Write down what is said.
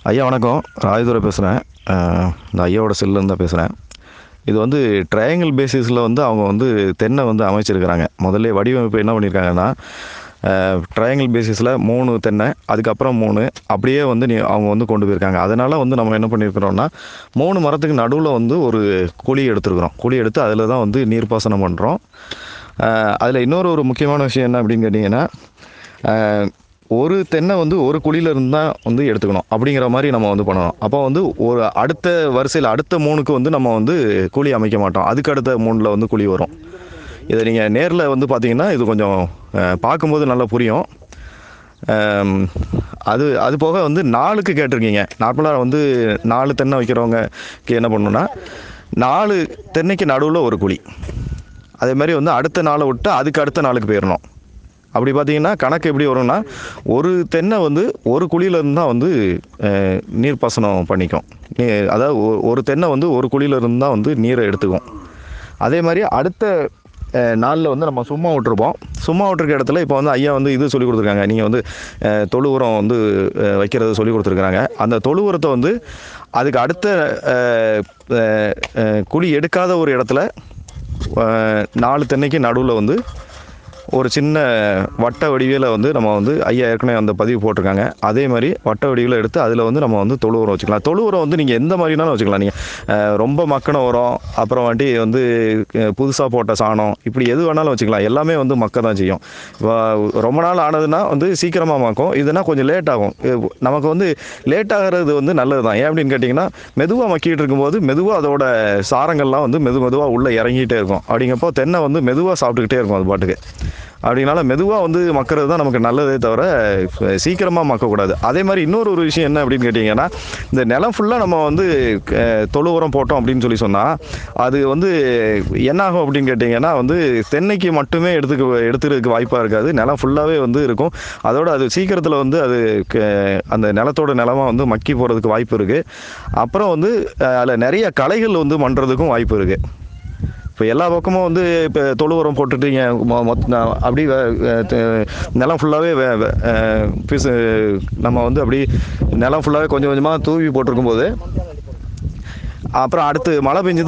ஐயா வணக்கம் ராயதுரை பேசுகிறேன் இந்த ஐயாவோட செல்லுன்னு தான் பேசுகிறேன் இது வந்து ட்ரையாங்கிள் பேசிஸில் வந்து அவங்க வந்து தென்னை வந்து அமைச்சிருக்கிறாங்க முதல்ல வடிவமைப்பு என்ன பண்ணியிருக்காங்கன்னா ட்ரையாங்கிள் பேசிஸில் மூணு தென்னை அதுக்கப்புறம் மூணு அப்படியே வந்து நீ அவங்க வந்து கொண்டு போயிருக்காங்க அதனால் வந்து நம்ம என்ன பண்ணியிருக்கிறோம்னா மூணு மரத்துக்கு நடுவில் வந்து ஒரு குழி எடுத்துருக்குறோம் குழி எடுத்து அதில் தான் வந்து நீர்ப்பாசனம் பண்ணுறோம் அதில் இன்னொரு ஒரு முக்கியமான விஷயம் என்ன அப்படின்னு கேட்டிங்கன்னா அஹ், ஒரு தென்னை வந்து ஒரு குழியில இருந்து தான் வந்து எடுத்துக்கணும் அப்படிங்கிற மாதிரி நம்ம வந்து பண்ணணும் அப்போ வந்து ஒரு அடுத்த வரிசையில் அடுத்த மூணுக்கு வந்து நம்ம வந்து குழி அமைக்க மாட்டோம் அதுக்கு அடுத்த மூணில் வந்து குழி வரும் இதை நீங்கள் நேரில் வந்து பார்த்தீங்கன்னா இது கொஞ்சம் அஹ், பார்க்கும்போது நல்லா புரியும் அம், அது அது போக வந்து நாலுக்கு கேட்டிருக்கீங்க நார்மலாக வந்து நாலு தென்னை வைக்கிறவங்கக்கு என்ன பண்ணணும்னா நாலு தென்னைக்கு நடுவில் ஒரு குழி அதே மாதிரி வந்து அடுத்த நாளை விட்டு அதுக்கு அடுத்த நாளுக்கு போயிடணும் அப்படி பார்த்தீங்கன்னா கணக்கு எப்படி வரும்னா ஒரு தென்னை வந்து ஒரு குழியிலேருந்து தான் வந்து அஹ், நீர்ப்பாசனம் பண்ணிக்கும் நீ அதாவது ஒ- ஒரு தென்னை வந்து ஒரு குழியிலேருந்து தான் வந்து நீரை எடுத்துக்கும் அதே மாதிரி அடுத்த நாளில் வந்து நம்ம சும்மா விட்டுருப்போம் சும்மா விட்டுருக்க இடத்துல இப்போ வந்து ஐயா வந்து இது சொல்லி கொடுத்துருக்காங்க நீங்கள் வந்து அஹ், தொழு உரம் வந்து அஹ், வைக்கிறது சொல்லி கொடுத்துருக்குறாங்க அந்த தொழு உரத்தை வந்து அதுக்கு அடுத்த அஹ், அஹ், அஹ், குழி எடுக்காத ஒரு இடத்துல அஹ், நாலு தென்னைக்கு நடுவில் வந்து ஒரு சின்ன வட்ட வடிவில் வந்து நம்ம வந்து ஐயா ஏற்கனவே அந்த பதிவு போட்டிருக்காங்க அதே மாதிரி வட்ட வடிவில் எடுத்து அதில் வந்து நம்ம வந்து தொழு உரம் வச்சுக்கலாம் தொழு உரம் வந்து நீங்கள் எந்த மாதிரினாலும் வச்சுக்கலாம் நீங்கள் ரொம்ப மக்கின உரம் அப்புறம் வாட்டி வந்து புதுசாக போட்ட சாணம் இப்படி எது வேணாலும் வச்சுக்கலாம் எல்லாமே வந்து மக்க தான் செய்யும் இப்போ ரொம்ப நாள் ஆனதுன்னா வந்து சீக்கிரமாக மக்கும் இதுனா கொஞ்சம் லேட் ஆகும் இது நமக்கு வந்து லேட் ஆகிறது வந்து நல்லது தான் ஏன் அப்படின்னு கேட்டிங்கன்னா மெதுவாக மக்கிட்டு இருக்கும்போது மெதுவாக அதோட சாரங்கள்லாம் வந்து மெது மெதுவாக உள்ளே இறங்கிட்டே இருக்கும் அப்படிங்கப்போ தென்னை வந்து மெதுவாக சாப்பிட்டுக்கிட்டே இருக்கும் அது பாட்டுக்கு அப்படினால மெதுவாக வந்து மக்கிறது தான் நமக்கு நல்லதே தவிர சீக்கிரமாக மக்கக்கூடாது அதே மாதிரி இன்னொரு ஒரு விஷயம் என்ன அப்படின்னு கேட்டிங்கன்னா இந்த நிலம் ஃபுல்லாக நம்ம வந்து அஹ், தொழு உரம் போட்டோம் அப்படின்னு சொல்லி சொன்னால் அது வந்து என்ன ஆகும் அப்படின்னு கேட்டிங்கன்னா வந்து தென்னைக்கு மட்டுமே எடுத்துக்க எடுத்துக்கிறதுக்கு வாய்ப்பாக இருக்காது நிலம் ஃபுல்லாகவே வந்து இருக்கும் அதோட அது சீக்கிரத்தில் வந்து அது க- அந்த நிலத்தோட நிலமா வந்து மக்கி போகிறதுக்கு வாய்ப்பு இருக்குது அப்புறம் வந்து அதில் நிறைய களைகள் வந்து பண்ணுறதுக்கும் வாய்ப்பு இருக்குது இப்போ எல்லா பக்கமும் வந்து இப்போ தொழு உரம் போட்டுட்டீங்க மொ- மொத்த நான் அப்படி வே- வே- த- நிலம் ஃபுல்லாகவே பிசு நம்ம வந்து அப்படி நிலம் ஃபுல்லாகவே கொஞ்சம் கொஞ்சமாக தூவி போட்டிருக்கும் போது அப்புறம் அடுத்து மழை பெஞ்சது